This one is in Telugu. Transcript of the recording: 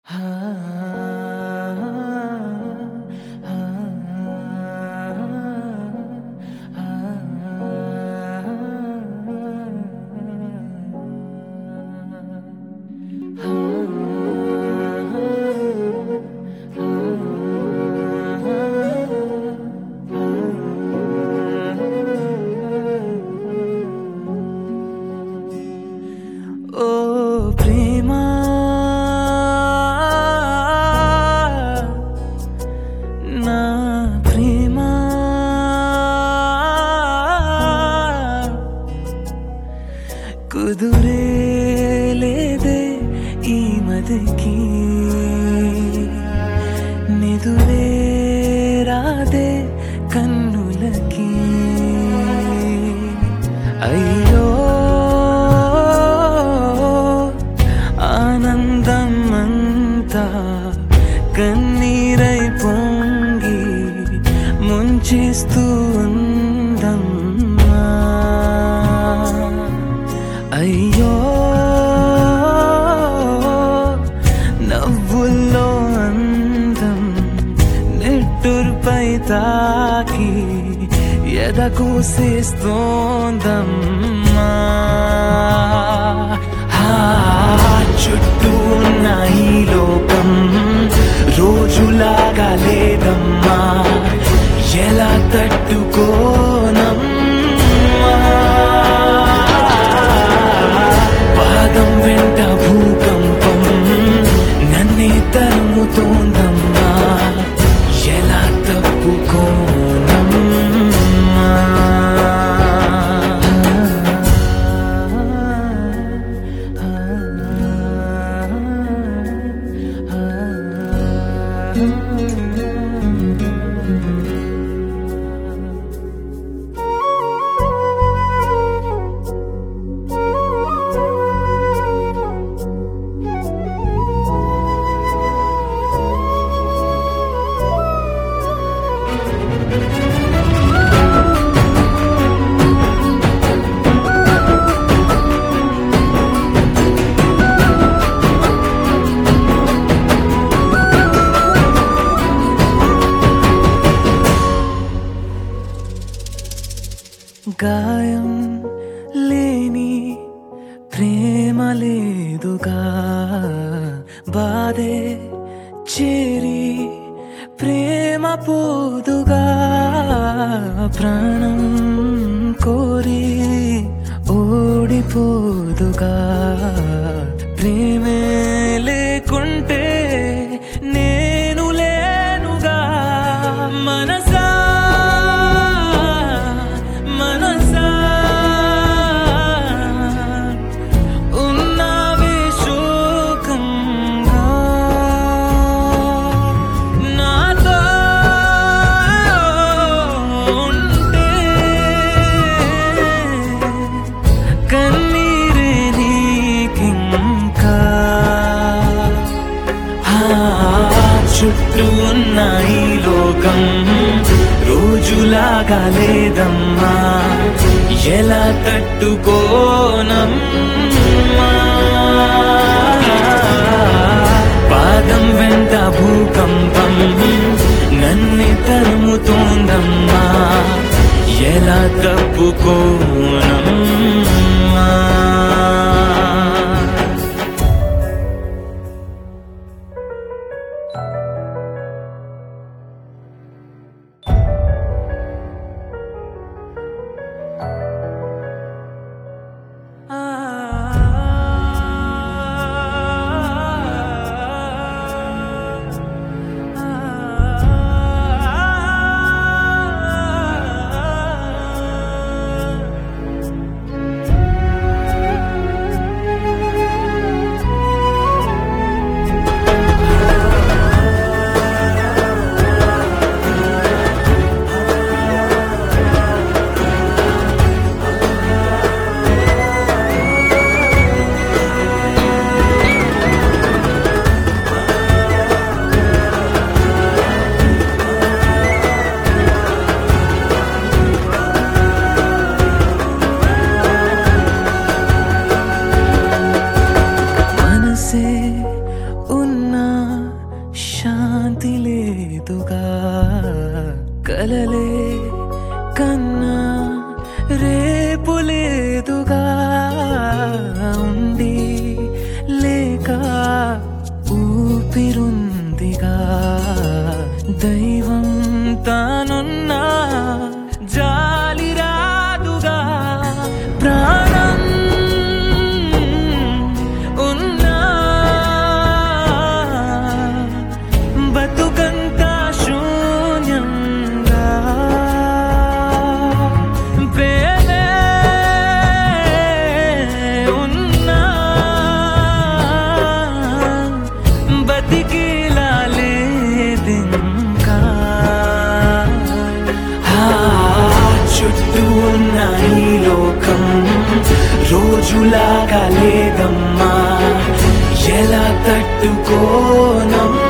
ఓ ప్రేమా నా ప్రేమా కుదురే లేదే ఈ మదికి నిదురే రాదే కన్నులకి అయ్యో ఆనందం అంతా కన్నీరై పొంగి ముంచేస్తూ ఉందమ్మా అయ్యో నవ్వుల్లో అందం నిట్టూర్పై తాకి ఎదకూసేస్తోందమ్మా హా, చుట్టూ ఉన్న ఈ లోకం రోజులాగా లేదమ్మా ఎలా తట్టుకోనమ్మా పాదం వెంట భూకంపం నన్నే తరుముతోందమ్మా ఎలా తప్పుకోనమ్మా గాయం లేని ప్రేమ లేదుగా బాధే చేరి ప్రేమ పోదుగా ప్రాణం కోరి ఓడిపోదుగా ప్రేమే లేకుంటే నేను లేనుగా మనసా మనసా ఉన్నావే శోకంగా నాతో ఉంటే కన్నీరే నీకింకా ఆ, చుట్టూ ఉన్న ఈ లోకం రోజులాగా లేదమ్మా ఎలా తట్టుకోనమ్మా పాదం వెంట భూకంపం నన్ను తరుముతోందమ్మా ఎలా తప్పుకోనమ్మా దైవం తానున్నా జాలి రాదుగా ప్రాణం ఉన్నా బతుకంతా శూన్యంగా ప్రేమే ఉన్నా బతికిలా లేదింకా ఆ, చుట్టూ ఉన్న ఈ లోకం రోజులాగా లేదమ్మా ఎలా తట్టుకోనమ్మా